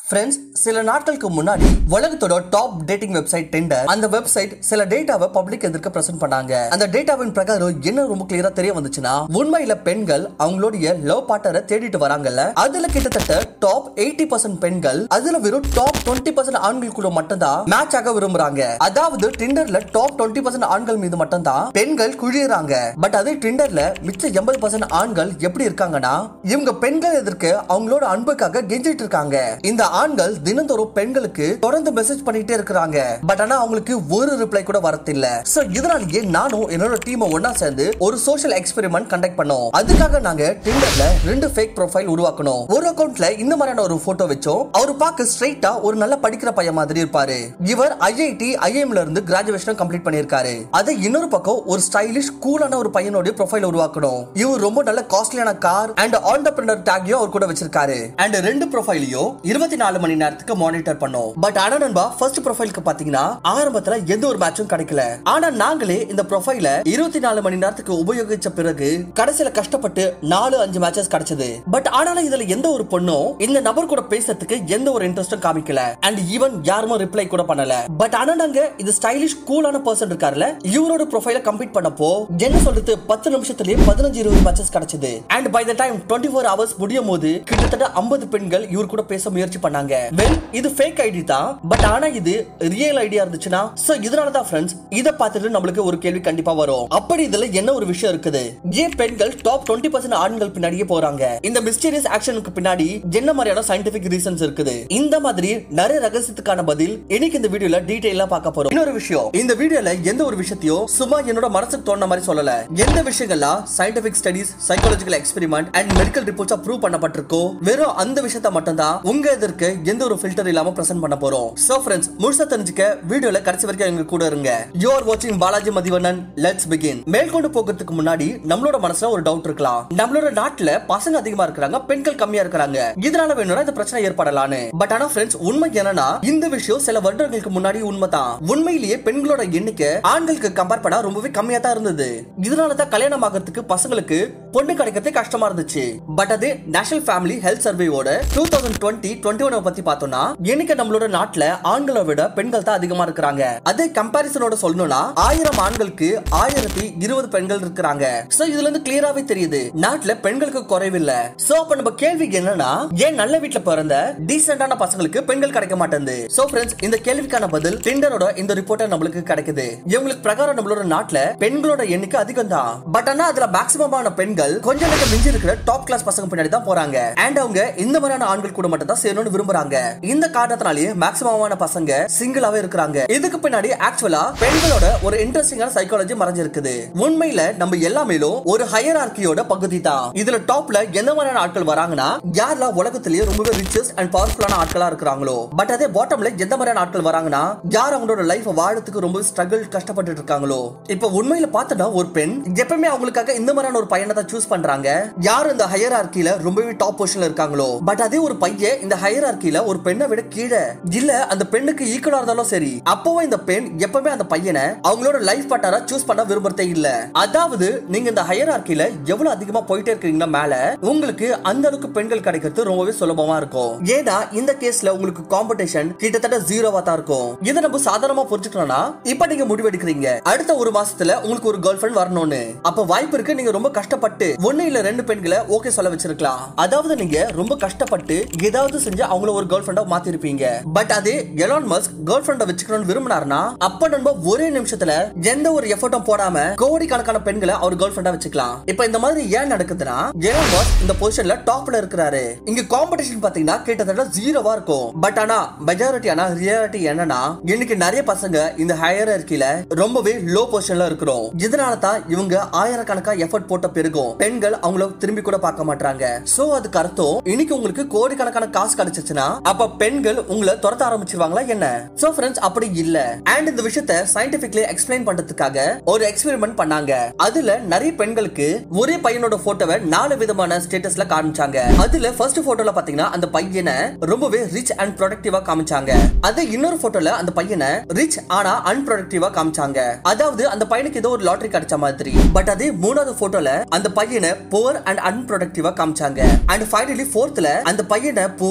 friends சில நாட்களுக்கு முன்னாடி உலகத்தோட டாப் டேட்டிங் வெப்சைட் டெண்டர் அந்த வெப்சைட் சில டேட்டாவை பப்ளிக் எதிர்க்க பிரசன்ட் பண்ணாங்க அந்த டேட்டாவின் பிரகாரம் என்ன ரொம்ப கிளியரா தெரிய வந்துச்சுன்னா உண்மையில பெண்கள் அவங்களுடைய லவ் பார்ட்னரை தேடிட்டு வராங்கல்ல அதுல கிட்டத்தட்ட டாப் எயிட்டி பர்சன்ட் பெண்கள் அதுல வெறும் டாப் டுவெண்ட்டி பர்சன்ட் ஆண்கள் கூட மட்டும்தான் மேட்ச் ஆக விரும்புறாங்க அதாவது டிண்டர்ல டாப் டுவெண்ட்டி பர்சன்ட் ஆண்கள் மீது மட்டும்தான் பெண்கள் குழியறாங்க பட் அதே டிண்டர்ல மிச்ச எண்பது பர்சன்ட் ஆண்கள் எப்படி இருக்காங்கன்னா இவங்க பெண்கள் எதிர்க்க அவங்களோட அன்புக்காக கெஞ்சிட்டு இருக்காங்க இந்த ஆண்கள் தினந்தோறும் பெண்களுக்கு தொடர்ந்து மெசேஜ் பண்ணிட்டே இருக்கிறாங்க பட் ஆனா அவங்களுக்கு ஒரு ரிப்ளை கூட வரதில்ல சோ இதனாலேயே நானும் என்னோட டீம் ஒன்னா சேர்ந்து ஒரு சோஷியல் எக்ஸ்பெரிமெண்ட் கண்டக்ட் பண்ணோம் அதுக்காக நாங்க டிண்டர்ல ரெண்டு ஃபேக் ப்ரொஃபைல் உருவாக்கணும் ஒரு அக்கவுண்ட்ல இந்த மாதிரியான ஒரு போட்டோ வச்சோம் அவர் பார்க்க ஸ்ட்ரைட்டா ஒரு நல்ல படிக்கிற பையன் மாதிரி இருப்பாரு இவர் ஐஐடி ஐஎம்ல இருந்து கிராஜுவேஷன் கம்ப்ளீட் பண்ணிருக்காரு அதே இன்னொரு பக்கம் ஒரு ஸ்டைலிஷ் கூலான ஒரு பையனோட ப்ரொஃபைல் உருவாக்கணும் இவர் ரொம்ப நல்ல காஸ்ட்லியான கார் அண்ட் ஆண்டர்பிரினர் டேக்கையும் அவர் கூட வச்சிருக்காரு அண்ட் ரெண்டு ப்ரொஃபைலையும் இருபத்தி நாலு மணி நேரத்துக்கு மானிட்டர் பண்ணோம் பட் ஆனா நண்பா ஃபர்ஸ்ட் ப்ரொஃபைலுக்கு பாத்தீங்கன்னா ஆரம்பத்துல எந்த ஒரு மேட்சும் கிடைக்கல ஆனா நாங்களே இந்த ப்ரொஃபைல இருபத்தி நாலு மணி நேரத்துக்கு உபயோகிச்ச பிறகு கடைசியில கஷ்டப்பட்டு நாலு அஞ்சு மேட்சஸ் கிடைச்சது பட் ஆனாலும் இதுல எந்த ஒரு பொண்ணும் இந்த நபர் கூட பேசுறதுக்கு எந்த ஒரு இன்ட்ரெஸ்டும் காமிக்கல அண்ட் ஈவன் யாருமே ரிப்ளை கூட பண்ணல பட் ஆனா நாங்க இது ஸ்டைலிஷ் கூலான பர்சன் இருக்காருல்ல இவரோட ப்ரொஃபைல கம்ப்ளீட் பண்ணப்போ என்ன சொல்றது பத்து நிமிஷத்துலயே பதினஞ்சு இருபது மேட்சஸ் கிடைச்சது and by the time twenty four hours முடியும் போது கிட்டத்தட்ட ஐம்பது பெண்கள் இவர் கூட பேச முயற்சி பண்ணாங்க வெல் இது ஃபேக் ஐடி தான் பட் ஆனா இது ரியல் ஐடியா இருந்துச்சுன்னா சோ இதனால தான் ஃப்ரெண்ட்ஸ் இத பார்த்துட்டு நம்மளுக்கு ஒரு கேள்வி கண்டிப்பா வரும் அப்படி இதுல என்ன ஒரு விஷயம் இருக்குது ஏன் பெண்கள் டாப் டுவெண்ட்டி பர்சன்ட் ஆண்கள் பின்னாடியே போறாங்க இந்த மிஸ்டீரியஸ் ஆக்ஷனுக்கு பின்னாடி என்ன மாதிரியான சயின்டிபிக் ரீசன்ஸ் இருக்குது இந்த மாதிரி நிறைய ரகசியத்துக்கான பதில் இன்னைக்கு இந்த வீடியோல டீடைலா பார்க்க போறோம் இன்னொரு விஷயம் இந்த வீடியோல எந்த ஒரு விஷயத்தையும் சும்மா என்னோட மனசுக்கு தோணுன மாதிரி சொல்லல எந்த விஷயங்கள்லாம் scientific studies psychological experiment and medical ரிப்போர்ட்ஸா ப்ரூவ் பண்ணப்பட்டிருக்கோ வெறும் அந்த விஷயத்த மட்டும் தான் உங்க எதிர்க்கு எந்த ஒரு ஃபில்டர் இல்லாம பிரசன்ட் பண்ண போறோம் சோ ஃப்ரெண்ட்ஸ் முழுசா தெரிஞ்சுக்க வீடியோல கடைசி வரைக்கும் எங்க கூட இருங்க யூ ஆர் வாட்சிங் பாலாஜி மதிவண்ணன் லெட்ஸ் பிகின் மேற்கொண்டு போகிறதுக்கு முன்னாடி நம்மளோட மனசுல ஒரு டவுட் இருக்கலாம் நம்மளோட நாட்டுல பசங்க அதிகமா இருக்கிறாங்க பெண்கள் கம்மியா இருக்கிறாங்க இதனால வேணும்னா இந்த பிரச்சனை ஏற்படலான்னு பட் ஆனா ஃப்ரெண்ட்ஸ் உண்மை என்னன்னா இந்த விஷயம் சில வருடங்களுக்கு முன்னாடி உண்மைதான் உண்மையிலேயே பெண்களோட எண்ணிக்கை ஆண்களுக்கு கம்பேர் பண்ணா ரொம்பவே கம்மியா தான் இருந்தது இதனால தான் கல்யாணம் ஆகிறதுக்கு பசங்களுக்கு பொண்ணு கிடைக்கிறது கஷ்டமா இருந்துச்சு பட் அது நேஷனல் ஃபேமிலி ஹெல்த் சர்வேவோட two thousand twenty twenty one பத்தி பார்த்தோம்னா எண்ணிக்கை நம்மளோட நாட்டுல ஆண்களை விட பெண்கள் தான் அதிகமா இருக்கிறாங்க அதே கம்பாரிசனோட சொல்லணும்னா ஆயிரம் ஆண்களுக்கு ஆயிரத்தி இருபது பெண்கள் இருக்கிறாங்க சோ இதுல இருந்து கிளியராவே தெரியுது நாட்டுல பெண்களுக்கு குறைவில்ல சோ அப்ப நம்ம கேள்வி என்னன்னா ஏன் நல்ல வீட்டுல பிறந்த டீசென்டான பசங்களுக்கு பெண்கள் கிடைக்க மாட்டேங்குது சோ ஃப்ரெண்ட்ஸ் இந்த கேள்விக்கான பதில் டிண்டரோட இந்த ரிப்போர்ட்டர் நம்மளுக்கு கிடைக்குது இவங்களுக்கு பிரகாரம் நம்மளோட நாட்டுல பெண்களோட எண்ணிக்கை அதிகம் தான் பட் ஆனா அதுல மேக்ஸிமமான பெண்கள் கொஞ்சம் நேரம் மிஞ்சி இருக்கிற டாப் கிளாஸ் பசங்க பின்னாடி தான் போறாங்க அண்ட் அவங்க இந்த மாதிரியான ஆண்கள் கூட மட்டும் தான் சேரணும்னு விரும்புறாங்க இந்த காரணத்தினாலேயே மேக்ஸிமமான பசங்க சிங்கிளாவே இருக்கிறாங்க இதுக்கு பின்னாடி ஆக்சுவலா பெண்களோட ஒரு இன்ட்ரெஸ்டிங்கான சைக்காலஜி மறைஞ்சிருக்குது உண்மையில நம்ம எல்லாமேலும் ஒரு ஹையரார்கியோட பகுதி தான் இதுல டாப்ல எந்த மாதிரியான ஆட்கள் வராங்கன்னா யாரெல்லாம் உலகத்திலேயே ரொம்பவே ரிச்சஸ்ட் அண்ட் பவர்ஃபுல்லான ஆட்களா இருக்கிறாங்களோ பட் அதே பாட்டம்ல எந்த மாதிரியான ஆட்கள் வராங்கன்னா யார் அவங்களோட லைஃப் வாழறதுக்கு ரொம்ப ஸ்ட்ரகிள் கஷ்டப்பட்டு இருக்காங்களோ இப்ப உண்மையில பார்த்தோம்னா ஒரு பெண் எப்பவுமே அவங்களுக்காக இந்த மாதிரியான ஒரு பையனை தான் சூஸ் பண்றாங்க யார் இந்த ஹையர் ஆர்கில ரொம்பவே டாப் பொசிஷன்ல இருக்காங்களோ பட் அதே ஒரு பையன் இந்த ஹையர் ஆர்கில ஒரு பெண்ணை விட கீழே இல்ல அந்த பெண்ணுக்கு ஈக்குவலா இருந்தாலும் சரி அப்பவும் இந்த பெண் எப்பவுமே அந்த பையனை அவங்களோட லைஃப் பார்ட்னரா சூஸ் பண்ண விரும்புறதே இல்ல அதாவது நீங்க இந்த ஹையர் ஆர்கில எவ்வளவு அதிகமா போயிட்டே இருக்கீங்களா மேல உங்களுக்கு அந்த அளவுக்கு பெண்கள் கிடைக்கிறது ரொம்பவே சுலபமா இருக்கும் ஏன்னா இந்த கேஸ்ல உங்களுக்கு காம்படிஷன் கிட்டத்தட்ட ஜீரோவா தான் இருக்கும் இதை நம்ம சாதாரணமா புரிஞ்சுக்கணும்னா இப்ப நீங்க முடிவெடுக்கிறீங்க அடுத்த ஒரு மாசத்துல உங்களுக்கு ஒரு கேர்ள் ஃபிரெண்ட் வரணும்னு அப்ப வாய்ப்பு இருக்கு நீங்க ரொம்ப கஷ்டப்பட்டு ஒண்ணு இல்ல ரெண்டு பெண்களை ஓகே சொல்ல வச்சிருக்கலாம் அதாவது நீங்க ரொம்ப கஷ்டப்பட்டு ஏதாவது செஞ்சு அவங்கள ஒரு கேர்ள் ஃபிரெண்டா மாத்திருப்பீங்க பட் அது எலான் மஸ்க் கேர்ள் ஃபிரெண்ட வச்சுக்கணும்னு விரும்பினாருன்னா அப்ப நம்ம ஒரே நிமிஷத்துல எந்த ஒரு எஃபர்ட்டும் போடாம கோடிக்கணக்கான பெண்களை அவர் கேர்ள் ஃபிரெண்டா வச்சுக்கலாம் இப்ப இந்த மாதிரி ஏன் நடக்குதுன்னா எலான் மஸ்க் இந்த பொசிஷன்ல டாப்ல இருக்கிறாரு இங்க காம்படிஷன் பாத்தீங்கன்னா கிட்டத்தட்ட ஜீரோவா இருக்கும் பட் ஆனா மெஜாரிட்டியான ரியாலிட்டி என்னன்னா இன்னைக்கு நிறைய பசங்க இந்த ஹையர் இருக்கையில ரொம்பவே லோ பொசிஷன்ல இருக்கிறோம் இதனால தான் இவங்க ஆயிரக்கணக்கா எஃபர்ட் போட்ட பிறகும் பெண்கள் அவங்கள திரும்பி கூட பார்க்க மாட்டாங்க சோ அதுக்கு அர்த்தம் இன்னைக்கு உங்களுக்கு கோடிக்கணக்கான காசு கிடைச்சிச்சுன்னா அப்ப பெண்கள் உங்களை துரத்த ஆரம்பிச்சிருவாங்களா என்ன சோ ஃப்ரெண்ட்ஸ் அப்படி இல்ல அண்ட் இந்த விஷயத்த சயின்டிபிக்லி எக்ஸ்பிளைன் பண்றதுக்காக ஒரு எக்ஸ்பெரிமெண்ட் பண்ணாங்க அதுல நிறைய பெண்களுக்கு ஒரே பையனோட போட்டோவை நாலு விதமான ஸ்டேட்டஸ்ல காமிச்சாங்க அதுல ஃபர்ஸ்ட் போட்டோல பாத்தீங்கன்னா அந்த பையனை ரொம்பவே ரிச் அண்ட் ப்ரொடக்டிவா காமிச்சாங்க அதே இன்னொரு போட்டோல அந்த பையனை ரிச் ஆனா அன்ப்ரொடக்டிவா காமிச்சாங்க அதாவது அந்த பையனுக்கு ஏதோ ஒரு லாட்டரி கிடைச்ச மாதிரி பட் அதே மூணாவது போட்டோல அந்த பையனை புவர் அண்ட் அன்ப்ரொடக்டிவா காமிச்சாங்க அண்ட் ஃபைனலி ஃபோர்த்ல அந்த பையனை புவர் பட்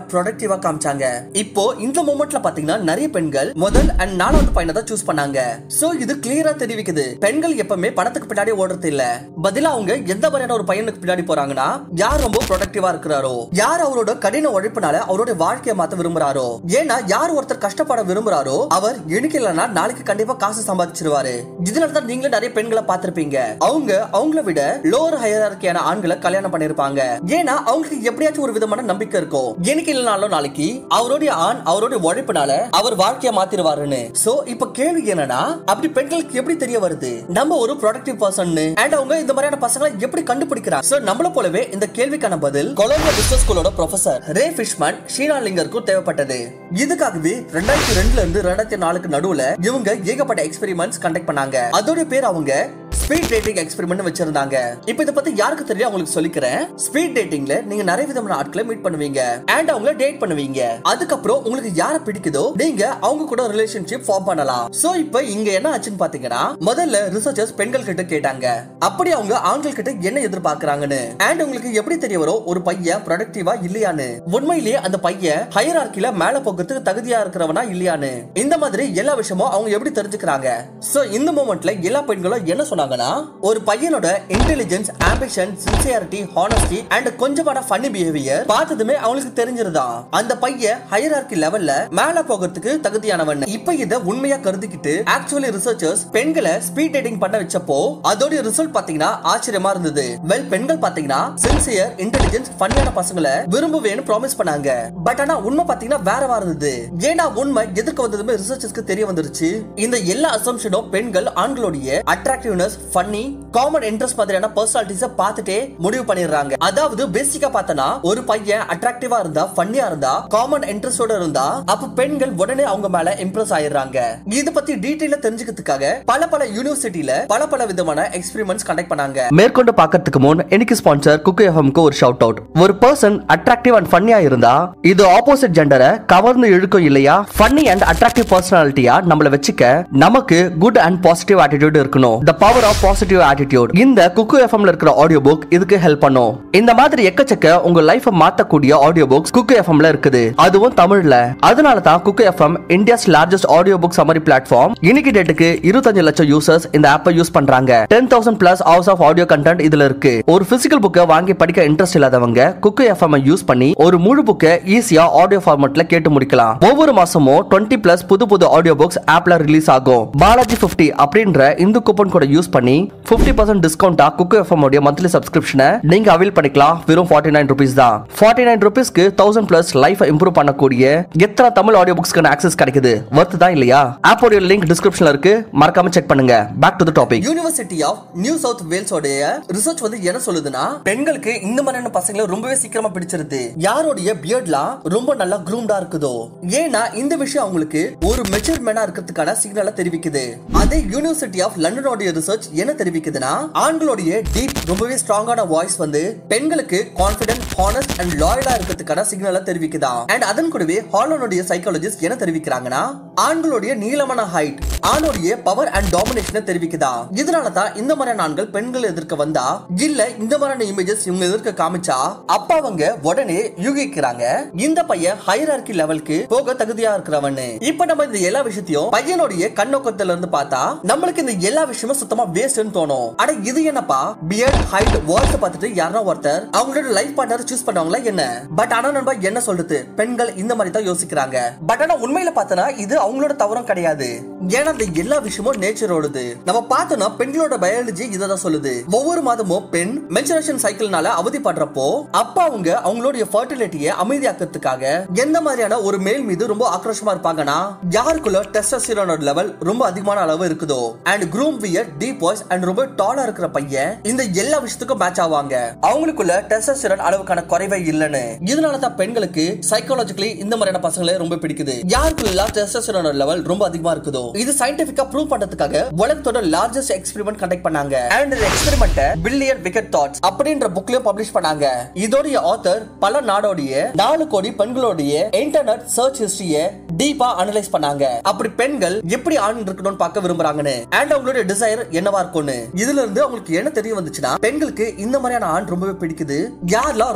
ப்ரொடக்டிவா காமிச்சாங்க இப்போ இந்த மூமெண்ட்ல பாத்தீங்கன்னா நிறைய பெண்கள் முதல் அண்ட் நாலாவது பையனை தான் சூஸ் பண்ணாங்க சோ இது கிளியரா தெரிவிக்குது பெண்கள் எப்பவுமே பணத்துக்கு பின்னாடி ஓடுறது இல்ல பதிலா அவங்க எந்த மாதிரியான ஒரு பையனுக்கு பின்னாடி போறாங்கன்னா யார் ரொம்ப ப்ரொடக்டிவா இருக்கிறாரோ யார் அவரோட கடின உழைப்பினால அவரோட வாழ்க்கையை மாத்த விரும்புறாரோ ஏன்னா யார் ஒருத்தர் கஷ்டப்பட விரும்புறாரோ அவர் இன்னைக்கு இல்லைன்னா நாளைக்கு கண்டிப்பா காசு சம்பாதிச்சிருவாரு இதனால தான் நீங்களே நிறைய பெண்களை பார்த்திருப்பீங்க அவங்க அவங்கள விட லோவர் ஹையரார்க்கியான ஆண்களை கல்யாணம் பண்ணிருப்பாங்க ஏன்னா அவங்களுக்கு எப்படியாச்சும் ஒரு விதமான நம்பிக்கை இருக்கும் எனக்கு இல்லைனாலும் நாளைக்கு அவருடைய ஆண் அவருடைய உழைப்பினால அவர் வாழ்க்கைய மாத்திருவாருன்னு சோ இப்ப கேள்வி என்னன்னா அப்படி பெண்களுக்கு எப்படி தெரிய வருது நம்ம ஒரு ப்ரொடக்டிவ் பர்சன் அண்ட் அவங்க இந்த மாதிரியான பசங்களை எப்படி கண்டுபிடிக்கிறாங்க சோ நம்மள போலவே இந்த கேள்விக்கான பதில் கொலம்பியா பிசினஸ் ஸ்கூலோட ப்ரொஃபசர் ரே ஃபிஷ்மன் ஷீனா லிங்கருக்கும் தேவைப்பட்டது இதுக்காகவே ரெண்டாயிரத்தி ரெண்டுல இருந்து ரெண்டாயிரத்தி நாலுக்கு நடுவுல இவங்க ஏகப்பட்ட எக்ஸ்பெரிமெண்ட்ஸ் கண்டக்ட் பண்ணாங்க அதோட பேர் அவங்க ஸ்பீட் டேட்டிங் எக்ஸ்பெரிமெண்ட் வச்சிருந்தாங்க இப்போ இத பத்தி யாருக்கு தெரியும் உங்களுக்கு சொல்லிக்கிறேன் ஸ்பீட் டேட்டிங்ல நீங்க நிறைய விதமான ஆட்களை மீட் பண்ணுவீங்க அண்ட் அவங்கள டேட் பண்ணுவீங்க அதுக்கப்புறம் உங்களுக்கு யார பிடிக்குதோ நீங்க அவங்க கூட ரிலேஷன்ஷிப் ஃபார்ம் பண்ணலாம் சோ இப்போ இங்க என்ன ஆச்சுன்னு பாத்தீங்கன்னா முதல்ல ரிசர்ச்சர்ஸ் பெண்கள் கிட்ட கேட்டாங்க அப்படி அவங்க ஆண்கள் கிட்ட என்ன எதிர்பார்க்கறாங்கன்னு அண்ட் உங்களுக்கு எப்படி தெரிய வரும் ஒரு பையன் ப்ரொடக்டிவா இல்லையான்னு உண்மையிலேயே அந்த பையன் ஹையரார்க்கில மேல போகிறதுக்கு தகுதியா இருக்கிறவனா இல்லையான்னு இந்த மாதிரி எல்லா விஷயமும் அவங்க எப்படி தெரிஞ்சுக்கிறாங்க சோ இந்த மூமெண்ட்ல எல்லா பெண்களும் என்ன சொன்னாங்கன்னா ஒரு பையனோட intelligence ambition sincerity honesty and கொஞ்சமான ஃபன்னி பிஹேவியர் பார்த்ததுமே அவங்களுக்கு தெரிஞ்சிருதா அந்த பையன் ஹையரார்க்கி லெவல்ல மேல போகிறதுக்கு தகுதியானவன் இப்ப இத உண்மையா கருதிக்கிட்டு ஆக்சுவலி ரிசர்ச்சர்ஸ் பெண்களை ஸ்பீட் டேட்டிங் பண்ண வச்சப்போ அதோட ரிசல்ட் பாத்தீங்கன்னா ஆச்சரியமா இருந்தது வெல் பெண்கள் பாத்தீங்கன்னா சின்சியர் இன்டெலிஜென்ஸ் ஃபன்னியான பசங்களை விரும்புவேன்னு ப்ராமிஸ் பண்ணாங்க பட் ஆனா உண்மை பாத்தீங்கன்னா வேறவா இருந்தது ஏன்னா உண்மை எதிர்க்க வந்ததுமே ரிசர்ச்சர்ஸ்க்கு தெரிய வந்துருச்சு இந்த எல்லா அசம்ஷனும் பெண்கள் ஆண்களுடைய அட்ராக்டிவ்னஸ் ஃபன்னி காமன் இன்ட்ரெஸ்ட் மாதிரியான பர்சனாலிட்டிஸ பார்த்துட்டே முடிவு பண்ணிடுறாங்க அதாவது பேசிக்கா பார்த்தனா ஒரு பையன் அட்ராக்டிவா இருந்தா ஃபன்னியா இருந்தா காமன் இன்ட்ரெஸ்டோட இருந்தா அப்ப பெண்கள் உடனே அவங்க மேல இம்ப்ரெஸ் ஆயிடுறாங்க இத பத்தி டீடைலா தெரிஞ்சுக்கிறதுக்காக பல பல யூனிவர்சிட்டியில பல பல விதமான எக்ஸ்பெரிமெண்ட்ஸ் கண்டக்ட் பண்ணாங்க மேற்கொண்டு பாக்கிறதுக்கு முன் எனக்கு ஸ்பான்சர் குக்கு எஃப்எம்க்கு ஒரு ஷவுட் அவுட் ஒரு பர்சன் அட்ராக்டிவ் அண்ட் ஃபன்னியா இருந்தா இது ஆப்போசிட் ஜெண்டரை கவர்ந்து இழுக்கும் இல்லையா ஃபன்னி அண்ட் அட்ராக்டிவ் பர்சனாலிட்டியா நம்மள வச்சுக்க நமக்கு குட் அண்ட் பாசிட்டிவ் ஆட்டிடியூட் இருக்கணும் the power of positive attitude இந்த குக்கு எஃப்எம்ல இருக்கிற ஆடியோ புக் இதுக்கு ஹெல்ப் பண்ணும் இந்த மாதிரி எக்கச்சக்க உங்க லைஃப மாத்தக்கூடிய ஆடியோ புக்ஸ் குக்கு எஃப்எம்ல இருக்குது அதுவும் தமிழ்ல அதனால தான் Kuku FM India's largest audio book summary platform இன்னைக்கு டேட்டுக்கு இருபத்தஞ்சு லட்சம் யூசர்ஸ் இந்த ஆப்பை யூஸ் பண்றாங்க ten thousand plus hours of audio content இதுல இருக்கு ஒரு பிசிக்கல் புக்கை வாங்கி படிக்க இன்ட்ரெஸ்ட் இல்லாதவங்க குக்கு எஃப்எம் யூஸ் பண்ணி ஒரு முழு புக்கை ஈஸியா ஆடியோ ஃபார்மேட்ல கேட்டு முடிக்கலாம் ஒவ்வொரு மாசமும் டுவெண்ட்டி பிளஸ் புது புது ஆடியோ புக்ஸ் ஆப்ல ரிலீஸ் ஆகும் பாலாஜி பிப்டி அப்படின்ற இந்த கூப்பன் கூட யூஸ் பண்ணி பிப்டி பர்சன்ட் டிஸ்கவுண்டா குக்கு எஃப்எம் உடைய மந்த்லி சப்ஸ்கிரிப்ஷனை நீங்க அவைல் பண்ணிக்கலாம் வெறும் ஃபார்ட்டி நைன் ருபீஸ் தான் ஃபார்ட்டி நைன் ருபீஸ்க்கு தௌசண்ட் பிளஸ் லைஃப் இம்ப்ரூவ் பண்ணக்கூடிய எத்தனை தமிழ் ஆடியோ புக்ஸ்க்கான ஆக்சஸ் கிடைக்குது ஒர்த் தான் இல்லையா ஆப்போடைய லிங்க் டிஸ்கிரிப்ஷன்ல இருக்கு மறக்காம செக் பண்ணுங்க back to the topic university of New South Wales உடைய ரிசர்ச் வந்து என்ன சொல்லுதுன்னா பெண்களுக்கு இந்த மாதிரியான பசங்களை ரொம்பவே சீக்கிரமா பிடிச்சிருது யாரோடைய பியர்ட்லாம் ரொம்ப நல்லா க்ரூம்டா இருக்குதோ ஏன்னா இந்த விஷயம் அவங்களுக்கு ஒரு மெச்சூர் மேனா இருக்கிறதுக்கான சிக்னலை தெரிவிக்குது அதே யூனிவர்சிட்டி ஆஃப் லண்டனோடைய ரிசர்ச் என்ன தெரிவிக்குதுன்னா ஆண்களுடைய டீப் ரொம்பவே ஸ்ட்ராங்கான வாய்ஸ் வந்து பெண்களுக்கு கான்பிடன்ட் ஹானஸ்ட் அண்ட் லாயலா இருக்கிறதுக்கான சிக்னலை தெரிவிக்குதா அண்ட் அதன் கூடவே ஹாலனுடைய சைக்காலஜிஸ்ட் என்ன தெரிவிக்கிறாங்கன்னா ஆண்களுடைய நீளமான ஹைட் ஆணுடைய பவர் அண்ட் டாமினேஷனை தெரிவிக்குதா இதனால தான் இந்த மாதிரியான ஆண்கள் பெண்கள் எதிர்க்க வந்தா இல்ல இந்த மாதிரியான இமேஜஸ் இவங்க எதிர்க்க காமிச்சா அப்ப அவங்க உடனே யூகிக்கிறாங்க இந்த பையன் ஹைரார்கி லெவலுக்கு போக தகுதியா இருக்கிறவன்னு இப்ப நம்ம இந்த எல்லா விஷயத்தையும் பையனுடைய கண்ணோக்கத்துல இருந்து பார்த்தா நம்மளுக்கு இந்த எல்லா விஷயமும் சுத்தமா வேஸ்ட்னு தோணும் அட இது என்னப்பா பியர்ட் ஹைட் வாய்ஸ் பார்த்துட்டு யாரா ஒருத்தர் அவங்களோட லைஃப் பார்ட்னர் சூஸ் பண்ணுவாங்களா என்ன பட் ஆனா நண்பா என்ன சொல்றது பெண்கள் இந்த மாதிரி தான் யோசிக்கிறாங்க பட் ஆனா உண்மையில பார்த்தனா இது அவங்களோட தவறும் கிடையாது ஏன்னா இந்த எல்லா விஷயமும் நேச்சரோடது நம்ம பார்த்தோம்னா பெண்களோட பயாலஜி இததான் சொல்லுது ஒவ்வொரு மாதமும் பெண் மென்சுரேஷன் சைக்கிள்னால அவதிப்படுறப்போ அப்ப அவங்க அவங்களுடைய ஃபர்டிலிட்டியை அமைதியாக்கிறதுக்காக எந்த மாதிரியான ஒரு மேல் மீது ரொம்ப ஆக்ரோஷமா இருப்பாங்கன்னா யாருக்குள்ள டெஸ்டோஸ்டிரோனோட லெவல் ரொம்ப அதிகமான அளவு இருக்குதோ and groom wear deep voice and ரொம்ப டாலா இருக்கிற பையன் இந்த எல்லா விஷயத்துக்கும் மேட்ச் ஆவாங்க அவங்களுக்குள்ள டெஸ்டோஸ்டிரோன் அளவுக்கான குறைவே இல்லைன்னு இதனால தான் பெண்களுக்கு சைக்காலஜிக்கலி இந்த மாதிரியான பசங்களே ரொம்ப பிடிக்குது யாருக்குள்ள டெஸ்டோஸ்டிரோனோட லெவல் ரொம்ப அதிகமா இருக்குதோ இது சயின்டிபிக்கா ப்ரூவ் பண்றதுக்காக உலகத்தோட லார்ஜஸ்ட் எக்ஸ்பெரிமெண்ட் கண்டக்ட் பண்ணாங்க அண்ட் இந்த எக்ஸ்பெரிமெண்ட் பில்லியன் விக்கெட் தாட்ஸ் அப்படின்ற புக்லயும் பப்ளிஷ் பண்ணாங்க இதோடைய ஆத்தர் பல நாடோடைய நாலு கோடி பெண்களுடைய இன்டர்நெட் சர்ச் ஹிஸ்டரிய டீப்பா அனலைஸ் பண்ணாங்க அப்படி பெண்கள் எப்படி ஆண் இருக்கணும்னு பார்க்க விரும்புறாங்கன்னு அண்ட் அவங்களுடைய டிசைர் என்னவா இருக்கும்னு இதுல இருந்து அவங்களுக்கு என்ன தெரிய வந்துச்சுன்னா பெண்களுக்கு இந்த மாதிரியான ஆண் ரொம்பவே பிடிக்குது யாரெல்லாம் ரொம்ப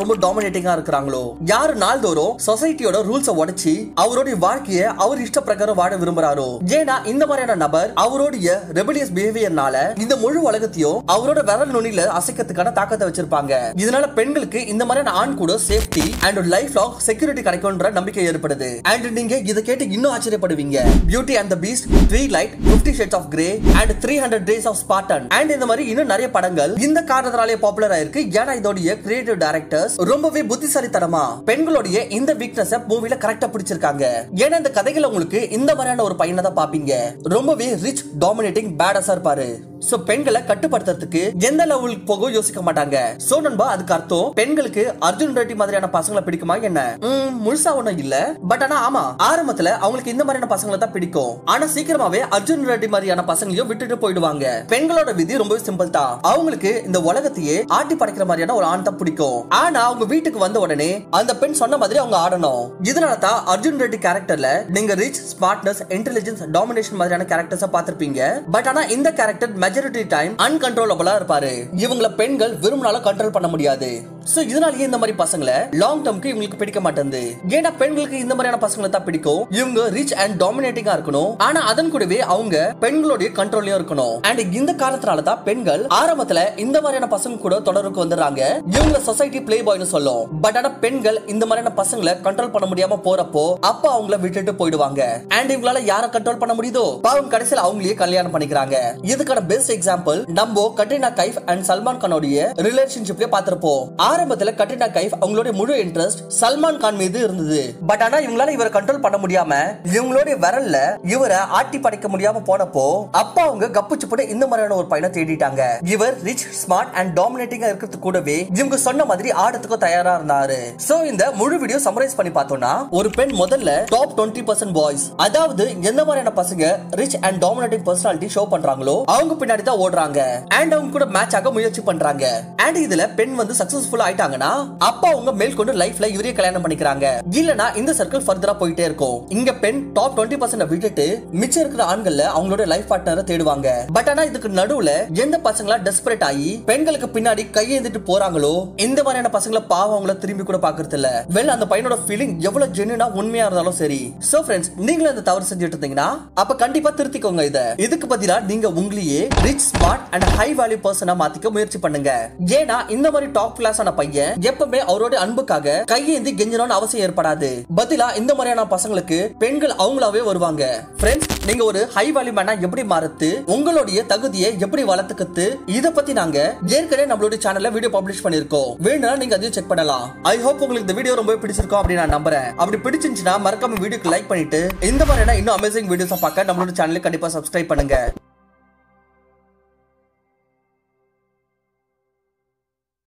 ரொம்ப டாமினேட்டிங்கா இருக்கிறாங்களோ யாரு நாள்தோறும் சொசைட்டியோட ரூல்ஸ உடைச்சு அவருடைய வாழ்க்கைய அவர் இஷ்ட பிரகாரம் வாழ விரும்புறாரோ ஏன்னா இந்த மாதிரியான நபர் அவருடைய ரெபலியஸ் பிஹேவியர்னால இந்த முழு உலகத்தையும் அவரோட விரல் நுனியில அசைக்கிறதுக்கான தாக்கத்தை வச்சிருப்பாங்க இதனால பெண்களுக்கு இந்த மாதிரியான ஆண் கூட safety and life long security கிடைக்கும்ன்ற நம்பிக்கை ஏற்படுது அண்ட் நீங்க இதை கேட்டு இன்னும் ஆச்சரியப்படுவீங்க beauty and the beast three light fifty shades of grey and three hundred days of Spartan and இந்த மாதிரி இன்னும் நிறைய படங்கள் இந்த காரணத்தினாலே பாப்புலர் ஆயிருக்கு ஏன்னா இதோடைய கிரியேட்டிவ் டைரக்டர்ஸ் ரொம்பவே புத்திசாலித்தனமா பெண்களுடைய இந்த வீக்னஸ் மூவில கரெக்டா பிடிச்சிருக்காங்க ஏன்னா இந்த கதைகள் உங்களுக்கு இந்த மாதிரியான ஒரு பையனை தான் பாப்பீங்க ரொம்பவே ரிச் டாமினேட்டிங் பேடஸா இருப்பாரு சோ பெண்களை கட்டுப்படுத்துறதுக்கு எந்த லெவலுக்கு போக யோசிக்க மாட்டாங்க சோ நண்பா அதுக்கு அர்த்தம் பெண்களுக்கு அர்ஜுன் ரெட்டி மாதிரியான பசங்களை பிடிக்குமா என்ன ம், முழுசா ஒண்ணும் இல்ல பட் ஆனா ஆமா ஆரம்பத்துல அவங்களுக்கு இந்த மாதிரியான பசங்களை தான் பிடிக்கும் ஆனா சீக்கிரமாவே அர்ஜுன் ரெட்டி மாதிரியான பசங்களையும் விட்டுட்டு போயிடுவாங்க பெண்களோட விதி ரொம்பவே சிம்பிள் தான் அவங்களுக்கு இந்த உலகத்தையே ஆட்டி படைக்கிற மாதிரியான ஒரு ஆண் தான் பிடிக்கும் ஆனா அவங்க வீட்டுக்கு வந்த உடனே அந்த பெண் சொன்ன மாதிரி அவங்க ஆடணும் இதனால தான் அர்ஜுன் ரெட்டி கேரக்டர்ல நீங்க ரிச் ஸ்மார்ட்னஸ் இன்டெலிஜென்ஸ் டாமினேஷன் மாதிரியான கேரக்டர்ஸ் பார்த்திருப்பீங்க பட் ஆனா இந்த கேரக்டர் மெஜாரிட்டி டைம் அன்கன்ட்ரோலபிளா இருப்பாரு இவங்கள பெண்கள் விரும்பினாலும் கண்ட்ரோல் பண்ண முடியாது சோ இதனாலயே இந்த மாதிரி பசங்களை லாங் டர்ம்க்கு இவங்களுக்கு பிடிக்க மாட்டேங்குது ஏன்னா பெண்களுக்கு இந்த மாதிரியான பசங்களை தான் பிடிக்கும் இவங்க ரிச் அண்ட் டாமினேட்டிங்கா இருக்கணும் ஆனா அதன் கூடவே அவங்க பெண்களுடைய கண்ட்ரோல்லயும் இருக்கணும் அண்ட் இந்த காரணத்தினால தான் பெண்கள் ஆரம்பத்துல இந்த மாதிரியான பசங்க கூட தொடருக்கு வந்துடுறாங்க இவங்க சொசைட்டி பிளே பாய்னு சொல்லும் பட் ஆனா பெண்கள் இந்த மாதிரியான பசங்களை கண்ட்ரோல் பண்ண முடியாம போறப்போ அப்ப அவங்கள விட்டுட்டு போயிடுவாங்க அண்ட் இவங்களால யார கண்ட்ரோல் பண்ண முடியுதோ பாவம் கடைசியில் அவங்களையே கல்யாணம் பண்ணிக்கிறாங்க இதுக்கான பெஸ்ட் எக்ஸாம்பிள் நம்ம கட்ரினா கைஃப் அண்ட் சல்மான் கானோடைய ரிலேஷன்ஷிப்லயே பார்த்திருப்போம் ஆரம்பத்துல கட்ரினா கைஃப் அவங்களுடைய முழு இன்ட்ரெஸ்ட் சல்மான் கான் மீது இருந்தது பட் ஆனா இவங்களால இவரை கண்ட்ரோல் பண்ண முடியாம இவங்களுடைய விரல்ல இவரை ஆட்டி படைக்க முடியாம போனப்போ அப்ப அவங்க கப்புச்சு போட்டு இந்த மாதிரியான ஒரு பையனை தேடிட்டாங்க இவர் ரிச் ஸ்மார்ட் அண்ட் டாமினேட்டிங்கா இருக்கிறது கூடவே இவங்க சொன்ன மாதிரி ஆடத்துக்கும் தயாரா இருந்தாரு சோ இந்த முழு வீடியோ சம்மரைஸ் பண்ணி பார்த்தோம்னா ஒரு பெண் முதல்ல டாப் டுவெண்ட்டி பர்சன்ட் பாய்ஸ் அதாவது எந்த மாதிரியான பசங்க rich and dominating personality show பண்றாங்களோ அவங்க பின்னாடி தான் ஓடுறாங்க அண்ட் அவங்க கூட மேட்ச் ஆக முயற்சி பண்றாங்க அண்ட் இதுல பெண் வந்து சக்சஸ்ஃபுல் ஆயிட்டாங்கன்னா அப்ப அவங்க மேற்கொண்டு லைஃப்ல இவரே கல்யாணம் பண்ணிக்கிறாங்க இல்லனா இந்த சர்க்கிள் ஃபர்தரா போயிட்டே இருக்கும் இங்க பெண் டாப் டுவெண்ட்டி பர்சன்ட் விட்டுட்டு மிச்சம் இருக்கிற ஆண்கள்ல அவங்களோட லைஃப் பார்ட்னரை தேடுவாங்க பட் ஆனா இதுக்கு நடுவுல எந்த பசங்களா டெஸ்பரேட் ஆகி பெண்களுக்கு பின்னாடி கையேந்திட்டு போறாங்களோ இந்த மாதிரியான பசங்களை பாவம் அவங்கள திரும்பி கூட பாக்குறது இல்ல வெல் அந்த பையனோட ஃபீலிங் எவ்வளவு ஜென்யூனா உண்மையா இருந்தாலும் சரி சோ ஃப்ரெண்ட்ஸ் நீங்களும் இந்த தவறு செஞ்சுட்டு இருந்தீங்கன்னா அப்ப கண்டிப்பா திருத்திக்கோங்க இத இதுக்கு பதிலா நீங்க உங்களையே rich smart and high value பர்சனா மாத்திக்க முயற்சி பண்ணுங்க ஏன்னா இந்த மாதிரி டாப் கிளாஸான பையன் எப்பவுமே அவரோட அன்புக்காக கையேந்தி கெஞ்சணும்னு அவசியம் ஏற்படாது பதிலா இந்த மாதிரியான பசங்களுக்கு பெண்கள் அவங்களாவே வருவாங்க ஃப்ரெண்ட்ஸ் நீங்க ஒரு ஹை வேல்யூ மேனா எப்படி மாறுத்து உங்களுடைய தகுதியை எப்படி வளர்த்துக்கிறது இத பத்தி நாங்க ஏற்கனவே நம்மளுடைய சேனல்ல வீடியோ பப்ளிஷ் பண்ணிருக்கோம் வேணும்னா நீங்க அதையும் செக் பண்ணலாம் ஐ ஹோப் உங்களுக்கு இந்த வீடியோ ரொம்ப பிடிச்சிருக்கும் அப்படின்னு நான் நம்புறேன் அப்படி பிடிச்சிருந்துச்சுன்னா மறக்காம வீடியோக்கு லைக் பண்ணிட்டு இந்த மாதிரியான இன்னும் அமேசிங் வீடியோஸ் பார்க்க நம்மளோட சேனலுக்கு கண்டிப்பா சப்ஸ்கிரைப் பண்ணுங்க